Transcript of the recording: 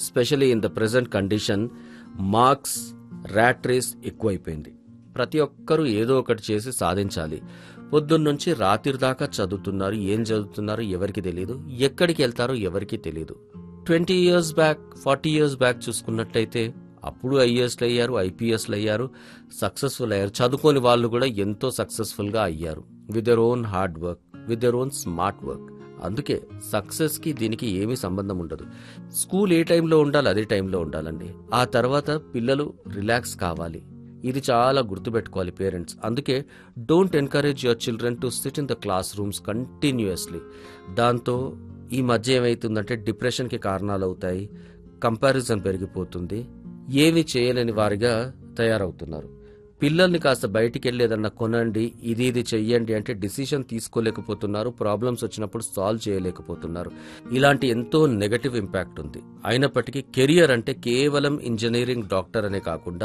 especially in the present condition marks rat race ఎక్కువైపోయింది ప్రతి ఒక్కరూ ఏదో ఒకటి చేసి సాధించాలి పొద్దున్నుంచి రాత్రి దాకా చదువుతున్నారు ఏం చదువుతున్నారు ఎవరికి తెలియదు ఎక్కడికి వెళ్తారో ఎవరికి తెలియదు twenty years back forty years back చూసుకున్నట్టయితే అప్పుడు ఐఏఎస్లు అయ్యారు ఐపీఎస్లు అయ్యారు సక్సెస్ఫుల్ అయ్యారు చదువుకోని వాళ్ళు కూడా ఎంతో సక్సెస్ఫుల్గా అయ్యారు with their own hard work with their own smart work అందుకే సక్సెస్కి దీనికి ఏమీ సంబంధం ఉండదు స్కూల్ ఏ టైంలో ఉండాలి అదే టైంలో ఉండాలండి ఆ తర్వాత పిల్లలు రిలాక్స్ కావాలి ఇది చాలా గుర్తుపెట్టుకోవాలి పేరెంట్స్ అందుకే don't encourage your children to sit in the classrooms continuously దాంతో ఈ మధ్య ఏమవుతుందంటే డిప్రెషన్కి కారణాలు అవుతాయి కంపారిజన్ పెరిగిపోతుంది ఏమీ చేయలేని వారిగా తయారవుతున్నారు పిల్లల్ని కాస్త బయటికి వెళ్ళి ఏదన్నా కొనండి ఇది ఇది చెయ్యండి అంటే డిసిషన్ తీసుకోలేకపోతున్నారు ప్రాబ్లమ్స్ వచ్చినప్పుడు సాల్వ్ చేయలేకపోతున్నారు ఇలాంటి ఎంతో నెగటివ్ ఇంపాక్ట్ ఉంది అయినప్పటికీ కెరియర్ అంటే కేవలం ఇంజనీరింగ్ డాక్టర్ అనే కాకుండా